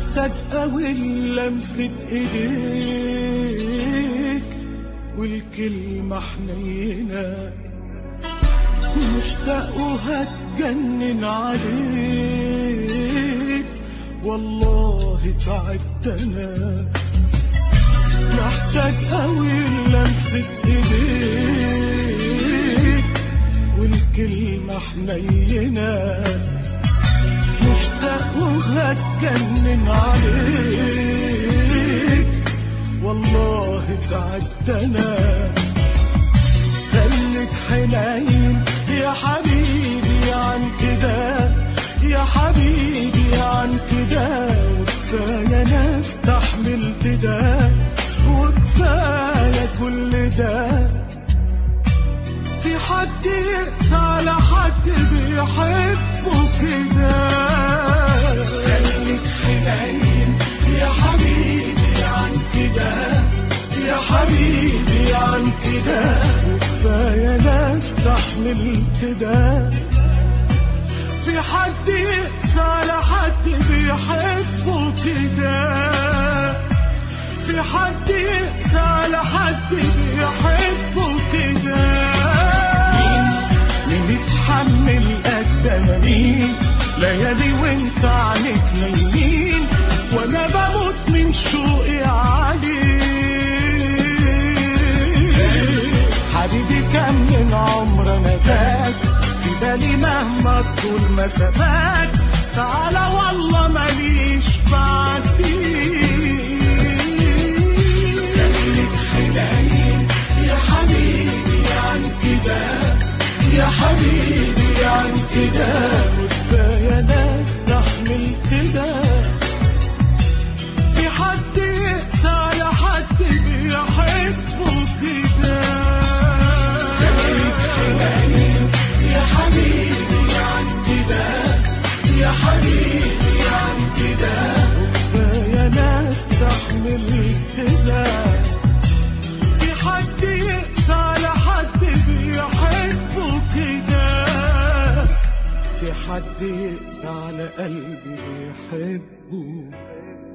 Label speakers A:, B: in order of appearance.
A: محتاج قوي لمسة ايديك والكلمة حنينة مشتاق وهتجنن عليك والله تعبت انا محتاج قوي لمسة ايديك والكلمة حنينة مشتاق وهتجنن عليك والله تعبت انا خليك حنين يا حبيبي عن كده يا حبيبي عن كده وكفايه انا استحملت ده وكفايه كل ده في حد يقسى على حد بيحبه كده خليك حنين يا حبيبي عن كده يا حبيبي عن كده وكفاية انا استحملت ده في حد يقسى على حد بيحبه كده في حد يقسى على حد بيحبه كده مين مين يتحمل قد انا مين ليالي وانت عنك نايمين وانا بموت من شوقي عليك حبيبي كم من عمرنا فات في بالي مهما طول مسافات تعالى والله ماليش بعديك خليك حنين يا حبيبي عن كده يا حبيبي عن كده وكفايه انا استحمل كده في حد يقسى على حد بيحبه كده خليك حنين يا حبيبي عن كده يا حبيبي عن كده وكفايه انا استحمل كده في حد يقسى على حد بيحبه كده في حد يقسى على قلبي بيحبه